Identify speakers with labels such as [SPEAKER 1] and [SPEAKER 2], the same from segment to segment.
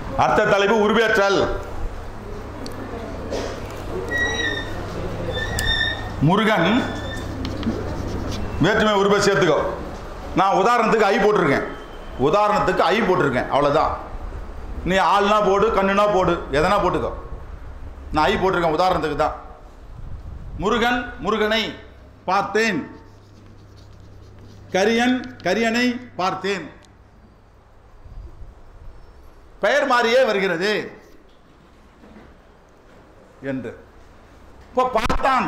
[SPEAKER 1] அடுத்த தலைப்பு உருவேற்றல் முருகன் வேற்றுமை உருவை சேர்த்துக்கோ நான் உதாரணத்துக்கு ஐ போட்டிருக்கேன் உதாரணத்துக்கு ஐ போட்டிருக்கேன் அவ்வளோதான் நீ ஆள்னா போடு கண்ணுனா போடு எதனா போட்டுக்கோ நான் ஐ போட்டிருக்கேன் உதாரணத்துக்கு தான் முருகன் முருகனை பார்த்தேன் கரியன் கரியனை பார்த்தேன் பெயர் மாறியே வருகிறது என்று இப்போ பார்த்தான்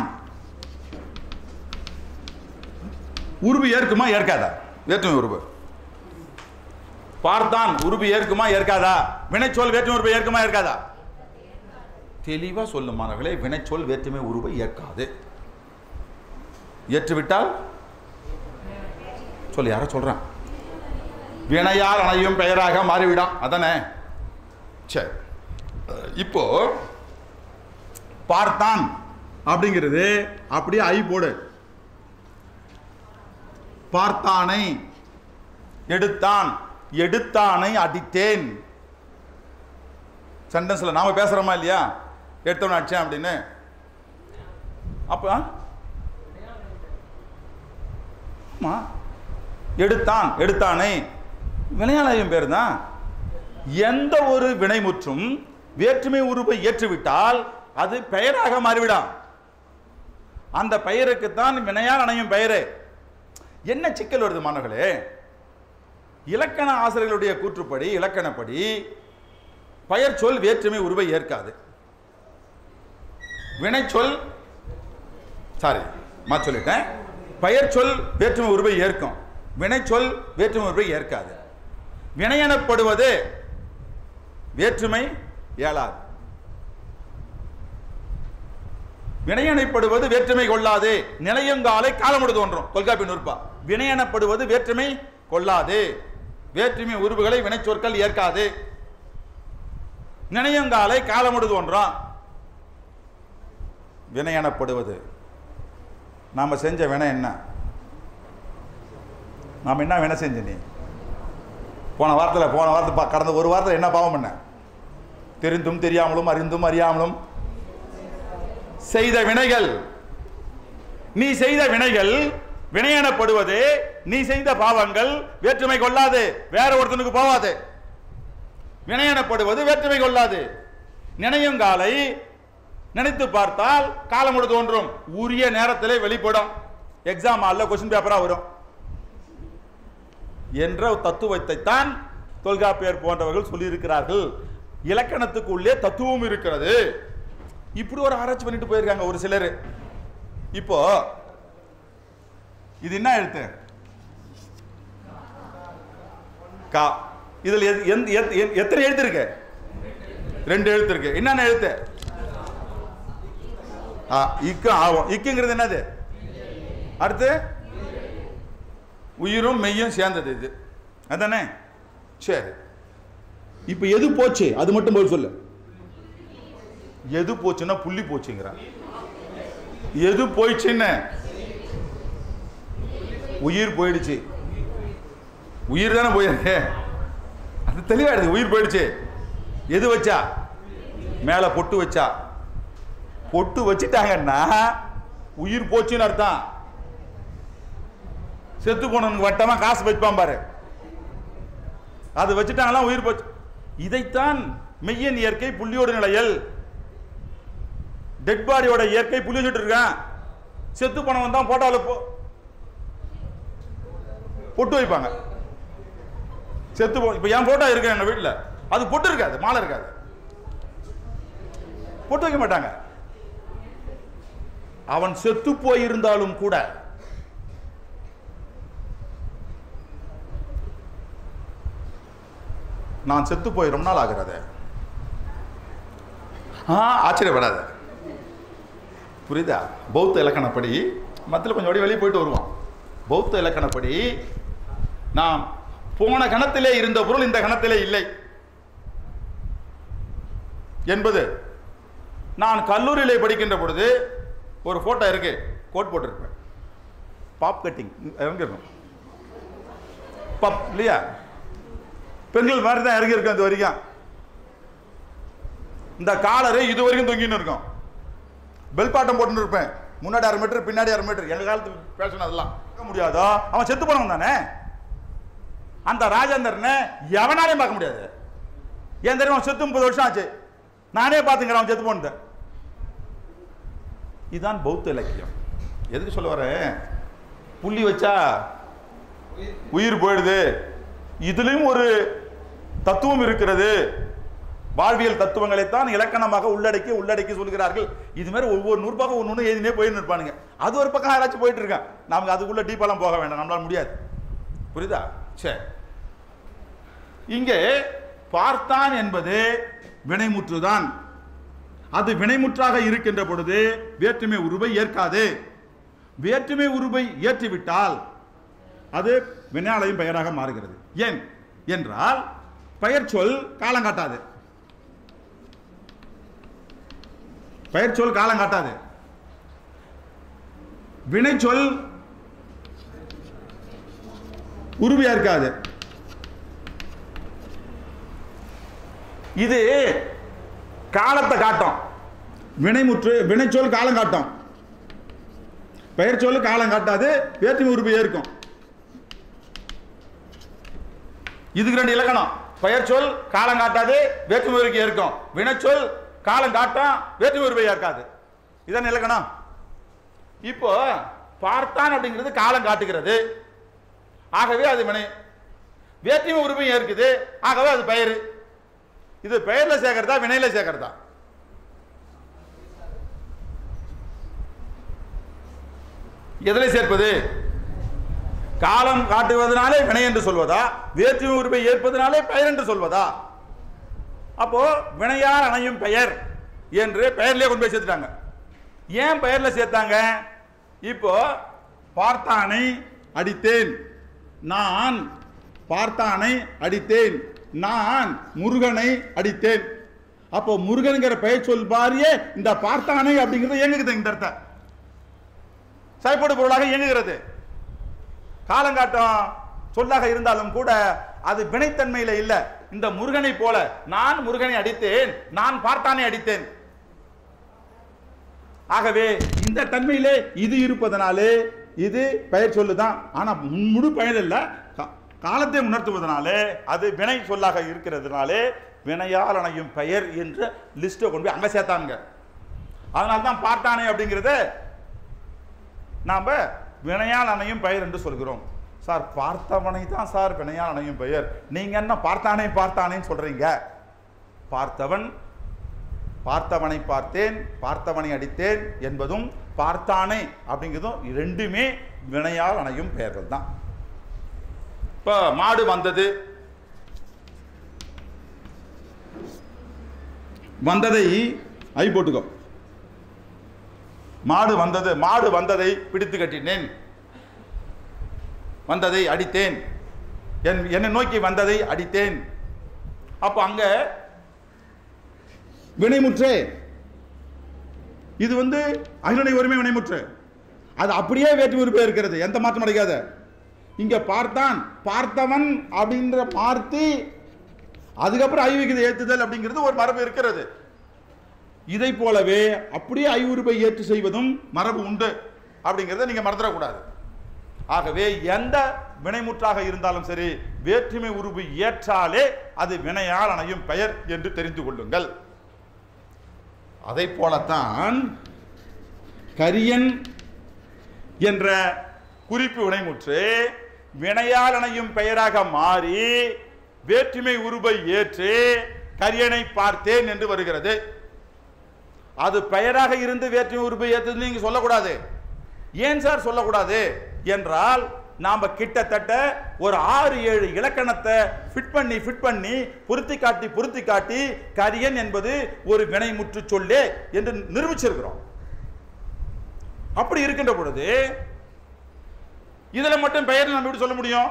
[SPEAKER 1] உருவு ஏற்குமா ஏற்காதா வேற்றுமை உருவு பார்த்தான் உருவு ஏற்குமா ஏற்காதா வினைச்சொல் வேற்றுமை உருவை ஏற்குமா ஏற்காதா தெளிவா சொல்லும் மாணவர்களே வினைச்சொல் வேற்றுமை உருவை ஏற்காது ஏற்றுவிட்டால் சொல்லு யாரோ சொல்றான் வினையால் அணையும் பெயராக மாறிவிடாம் அதானே சரி இப்போ பார்த்தான் அப்படிங்கிறது அப்படியே ஐ போடு பார்த்தானை எடுத்தான் எடுத்தானை அடித்தேன் சென்டென்ஸ்ல நாம பேசுறோமா இல்லையா எடுத்தவன் அடிச்சேன் அப்படின்னு அப்ப ஆமா எடுத்தான் எடுத்தானை வினையாளரின் பேர் தான் எந்த ஒரு வினைமுற்றும் வேற்றுமை உருவை ஏற்றுவிட்டால் அது பெயராக மாறிவிடாம் அந்த பெயருக்குத்தான் வினையால் அணையும் பெயரு என்ன சிக்கல் வருது மாணவர்களே இலக்கண ஆசிரியர்களுடைய கூற்றுப்படி இலக்கணப்படி பெயர் சொல் வேற்றுமை உருவை ஏற்காது வினைச்சொல் சாரி மா சொல்லிட்டேன் பெயர் சொல் வேற்றுமை உருவை ஏற்கும் வினைச்சொல் வேற்றுமை உருவை ஏற்காது வினை எனப்படுவது வேற்றுமை ஏலாது வினையணைப்படுவது வேற்றுமை கொள்ளாது நிலையங்காலை காலமுடு தோன்றும் தொல்காப்பி நூற்பா வினையெனப்படுவது வேற்றுமை கொள்ளாது வேற்றுமை உருவுகளை வினைச்சொற்கள் ஏற்காது நினையங்காலை காலமுடு தோன்றும் வினையெனப்படுவது நாம செஞ்ச வினை என்ன நாம என்ன வினை செஞ்ச நீ போன வாரத்தில் போன வாரத்தில் பா- கடந்த ஒரு வாரத்தில் என்ன பாவம் பண்ண தெரிந்தும் தெரியாமலும் அறிந்தும் அறியாமலும் செய்த வினைகள் நீ செய்த வினைகள் வினையெனப்படுவது நீ செய்த பாவங்கள் வேற்றுமை கொள்ளாது வேற ஒருத்தனுக்கு போவாது வினையெனப்படுவது வேற்றுமை கொள்ளாது நினையும் காலை நினைத்து பார்த்தால் காலமுடு தோன்றும் உரிய நேரத்திலே வெளிப்படும் எக்ஸாம் ஹாலில் கொஸ்டின் பேப்பரா வரும் என்ற தத்துவத்தை தான் தொல்காப்பியர் போன்றவர்கள் சொல்லியிருக்கிறார்கள் இலக்கணத்துக்கு உள்ளே தத்துவம் இருக்கிறது இப்படி ஒரு ஆராய்ச்சி பண்ணிட்டு போயிருக்காங்க ஒரு சிலர் இப்போ இது என்ன எழுத்து கா இதில் எது- எந்த- எத்- எத்- எத்தனை எழுத்து இருக்கு ரெண்டு எழுத்து இருக்கு என்னென்ன எழுத்து ஆ, இக்கு ஆகும் இக்குங்கிறது என்னது அடுத்து உயிரும் மெய்யும் சேர்ந்தது இது அதானே சரி இப்போ எது போச்சு அது மட்டும் போய் சொல்லு எது போச்சுன்னா புள்ளி போச்சுங்கிறான் எது போயிடுச்சுன்னு உயிர் போயிடுச்சு உயிர் தானே போயிருக்கு அது தெளிவாயிடுது உயிர் போயிடுச்சு எது வச்சா மேல பொட்டு வச்சா பொட்டு வச்சுட்டாங்கன்னா உயிர் போச்சுன்னு அர்த்தம் செத்து போனவனுக்கு வட்டமா காசு வைப்பான் பாரு அது வச்சுட்டாங்களா உயிர் போச்சு இதைத்தான் மெய்யன் இயற்கை புள்ளியோடு நிலையல் டெட் பாடியோட இயற்கை புள்ளி வச்சுட்டு இருக்கான் செத்து போனவன் தான் போட்டோல போ பொட்டு வைப்பாங்க செத்து போ இப்போ என் போட்டோ இருக்கு எங்க வீட்டில் அது பொட்டு இருக்காது மாலை இருக்காது பொட்டு வைக்க மாட்டாங்க அவன் செத்து போயிருந்தாலும் கூட நான் செத்து போய் ரொம்ப நாள் ஆகிறது ஆ ஆச்சரியப்படாத புரியுதா பௌத்த இலக்கணப்படி மத்தியில் கொஞ்சம் அப்படியே வெளியே போயிட்டு வருவான் பௌத்த இலக்கணப்படி நாம் போன கணத்திலே இருந்த பொருள் இந்த கணத்திலே இல்லை என்பது நான் கல்லூரியிலே படிக்கின்ற பொழுது ஒரு போட்டோ இருக்கு கோட் போட்டிருப்பேன் பாப் கட்டிங் எங்க இருக்கும் பப் இல்லையா பெண்கள் மாதிரி தான் இறங்கி இருக்கும் அது வரைக்கும் இந்த காலரு இது வரைக்கும் தொங்கின்னு இருக்கும் பெல் பாட்டம் போட்டுன்னு இருப்பேன் முன்னாடி அரை மீட்டர் பின்னாடி அரை மீட்டர் எங்க காலத்து பேசணும் அதெல்லாம் பார்க்க முடியாதோ அவன் செத்து போனவன் தானே அந்த ராஜேந்திரனை எவனாலையும் பார்க்க முடியாது ஏன் தெரியும் அவன் செத்து முப்பது வருஷம் ஆச்சு நானே பார்த்துக்கிறேன் அவன் செத்து போனது இதுதான் பௌத்த இலக்கியம் எதுக்கு சொல்ல வரேன் புள்ளி வச்சா உயிர் போயிடுது இதுலயும் ஒரு தத்துவம் இருக்கிறது வாழ்வியல் தத்துவங்களைத்தான் இலக்கணமாக உள்ளடக்கி உள்ளடக்கி சொல்கிறார்கள் இது மாதிரி ஒவ்வொரு நூறுபாக்கம் ஒன்று ஒன்று எழுதினே போயின்னு இருப்பானுங்க அது ஒரு பக்கம் யாராச்சும் போயிட்டு இருக்கான் நமக்கு அதுக்குள்ள டீப்பாலாம் போக வேண்டாம் நம்மளால முடியாது புரியுதா சரி இங்கே பார்த்தான் என்பது வினைமுற்றுதான் அது வினைமுற்றாக இருக்கின்ற பொழுது வேற்றுமை உருவை ஏற்காது வேற்றுமை உருவை ஏற்றிவிட்டால் அது வினையாளையும் பெயராக மாறுகிறது ஏன் என்றால் பெயர் சொல் காலம் காட்டாது பெயர் சொல் காலம் காட்டாது வினை சொல் உருவியா இருக்காது இது காலத்தை காட்டும் வினைமுற்று வினைச்சொல் காலம் காட்டும் பெயர் சொல் காலம் காட்டாது வேற்றுமை உருவு ஏற்கும் இதுக்கு ரெண்டு இலக்கணம் பெயர் சொல் காலம் காட்டாது வேற்றுமை உருவுக்கு ஏற்கும் வினைச்சொல் காலம் காட்டும் வேற்றுமை உருவை ஏற்காது இதான் இலக்கணம் இப்போ பார்த்தான் அப்படிங்கிறது காலம் காட்டுகிறது ஆகவே அது வினை வேற்றுமை உருவையும் ஏற்குது ஆகவே அது பெயர் இது பெயர்ல சேர்க்கறதா வினையில சேர்க்கறதா எதிலே சேர்ப்பது காலம் காட்டுவதனாலே வினை என்று சொல்வதா வேற்றுமை உரிமை ஏற்பதனாலே பெயர் என்று சொல்வதா அப்போ வினையார் அணையும் பெயர் என்று பெயர்லயே கொண்டு போய் சேர்த்துட்டாங்க ஏன் பெயர்ல சேர்த்தாங்க இப்போ பார்த்தானை அடித்தேன் நான் பார்த்தானை அடித்தேன் நான் முருகனை அடித்தேன் அப்போ முருகன்கிற பெயர் சொல் பாரியே இந்த பார்த்தானை அப்படிங்கிறது இயங்குது இந்த இடத்த செயல்படு பொருளாக இயங்குகிறது காலங்காட்டம் சொல்லாக இருந்தாலும் கூட அது வினைத்தன்மையில இல்ல இந்த முருகனை போல நான் முருகனை அடித்தேன் நான் பார்த்தானை அடித்தேன் ஆகவே இந்த தன்மையிலே இது இருப்பதனாலே இது பெயர் சொல்லுதான் ஆனா முழு பெயர் இல்ல கா- காலத்தை உணர்த்துவதனாலே அது வினை சொல்லாக இருக்கிறதுனாலே வினையால் அணையும் பெயர் என்ற லிஸ்ட்டை கொண்டு போய் அங்க சேர்த்தாங்க அதனால தான் பார்த்தானே அப்படிங்கிறத நாம வினையால் அணையும் பெயர் என்று சொல்கிறோம் சார் பார்த்தவனை தான் சார் வினையால் அணையும் பெயர் நீங்க என்ன பார்த்தானே பார்த்தானேன்னு சொல்றீங்க பார்த்தவன் பார்த்தவனை பார்த்தேன் பார்த்தவனை அடித்தேன் என்பதும் பார்த்தானே அப்படிங்கிறதும் ரெண்டுமே வினையால் அணையும் பெயர்கள் தான் இப்போ மாடு வந்தது வந்ததை ஐ போட்டுக்கோ மாடு வந்தது மாடு வந்ததை பிடித்து கட்டினேன் வந்ததை அடித்தேன் என் என்னை நோக்கி வந்ததை அடித்தேன் அப்போ அங்க வினைமுற்றே இது வந்து அகிலனை ஒருமை வினைமுற்று அது அப்படியே வேற்று உறுப்பே இருக்கிறது எந்த மாற்றம் அடைக்காத இங்க பார்த்தான் பார்த்தவன் அப்படின்ற மார்த்தி அதுக்கப்புறம் ஐவிகித ஏத்துதல் அப்படிங்கிறது ஒரு மரபு இருக்கிறது இதை போலவே அப்படியே ஐவுருவை ஏற்று செய்வதும் மரபு உண்டு அப்படிங்கிறத நீங்க மறந்துடக்கூடாது ஆகவே எந்த வினைமுற்றாக இருந்தாலும் சரி வேற்றுமை உருவு ஏற்றாலே அது வினையால் அணையும் பெயர் என்று தெரிந்து கொள்ளுங்கள் அதை போலத்தான் கரியன் என்ற குறிப்பு வினைமுற்று வினையால் அணையும் பெயராக மாறி வேற்றுமை உருவை ஏற்று கரியனை பார்த்தேன் என்று வருகிறது அது பெயராக இருந்து வேற்றுமை உருவை ஏற்றது நீங்க சொல்லக்கூடாது ஏன் சார் சொல்லக்கூடாது என்றால் நாம கிட்டத்தட்ட ஒரு ஆறு ஏழு இலக்கணத்தை ஃபிட் பண்ணி ஃபிட் பண்ணி பொருத்தி காட்டி பொருத்தி காட்டி கரியன் என்பது ஒரு வினைமுற்று சொல்லே என்று நிரூபிச்சிருக்கிறோம் அப்படி இருக்கின்ற பொழுது இதுல மட்டும் பெயர் நம்ம எப்படி சொல்ல முடியும்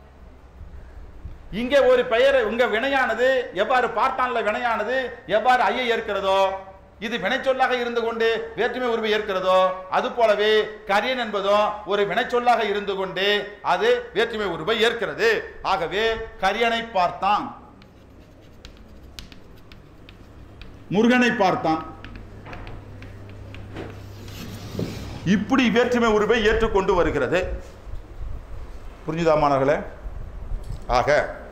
[SPEAKER 1] இங்கே ஒரு பெயர் உங்க வினையானது எவ்வாறு பார்த்தான்ல வினையானது எவ்வாறு ஐயை ஏற்கிறதோ இது வினைச்சொல்லாக இருந்து கொண்டு வேற்றுமை உருவை ஏற்கிறதோ அது போலவே கரியன் என்பதும் ஒரு வினைச்சொல்லாக இருந்து கொண்டு அது வேற்றுமை உருவை ஏற்கிறது ஆகவே கரியனை பார்த்தான் முருகனை பார்த்தான் இப்படி வேற்றுமை உருவை ஏற்றுக்கொண்டு வருகிறது புரிஞ்சுதா மாணவர்களே ஆக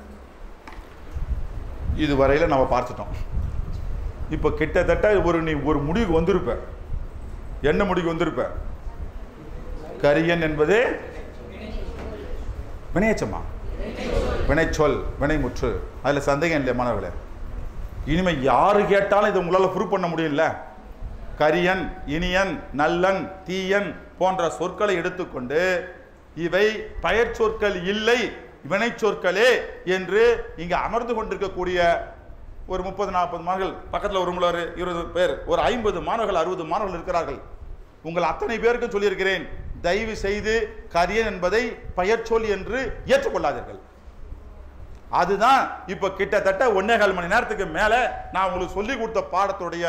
[SPEAKER 1] இதுவரையில நம்ம பார்த்துட்டோம் இப்போ கிட்டத்தட்ட ஒரு நீ ஒரு முடிவுக்கு வந்திருப்ப என்ன முடிவுக்கு வந்திருப்ப கரியன் என்பது வினையச்சமா வினைச்சொல் வினைமுற்று அதில் சந்தேகம் இல்லையா மாணவர்களே இனிமே யாரு கேட்டாலும் இதை உங்களால் ப்ரூவ் பண்ண முடியல கரியன் இனியன் நல்லன் தீயன் போன்ற சொற்களை எடுத்துக்கொண்டு இவை பெயர் சொற்கள் இல்லை வினை சொற்களே என்று இங்க அமர்ந்து கொண்டிருக்கக்கூடிய ஒரு முப்பது நாற்பது மாணவர்கள் பக்கத்தில் ஒரு முறை இருபது பேர் ஒரு ஐம்பது மாணவர்கள் அறுபது மாணவர்கள் இருக்கிறார்கள் உங்கள் அத்தனை பேருக்கும் சொல்லியிருக்கிறேன் தயவு செய்து கரியன் என்பதை பெயர் சொல் என்று ஏற்றுக்கொள்ளாதீர்கள் அதுதான் இப்ப கிட்டத்தட்ட ஒன்னே கால் மணி நேரத்துக்கு மேல நான் உங்களுக்கு சொல்லி கொடுத்த பாடத்துடைய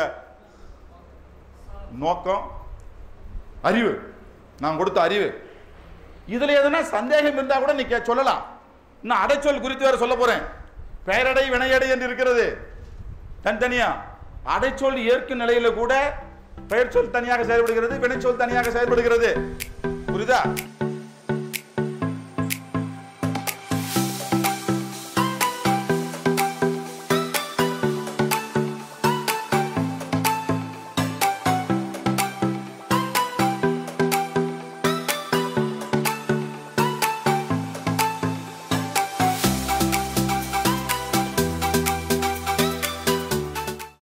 [SPEAKER 1] நோக்கம் அறிவு நான் கொடுத்த அறிவு இதுல எதனா சந்தேகம் இருந்தா கூட நீ கே- சொல்லலாம் நான் அடைச்சொல் குறித்து வேற சொல்ல போறேன் பெயரடை வினையடை என்று இருக்கிறது தனித்தனியா அடைச்சொல் ஏற்கும் நிலையில கூட பெயர் சொல் தனியாக செயல்படுகிறது வினைச்சொல் தனியாக செயல்படுகிறது புரியுதா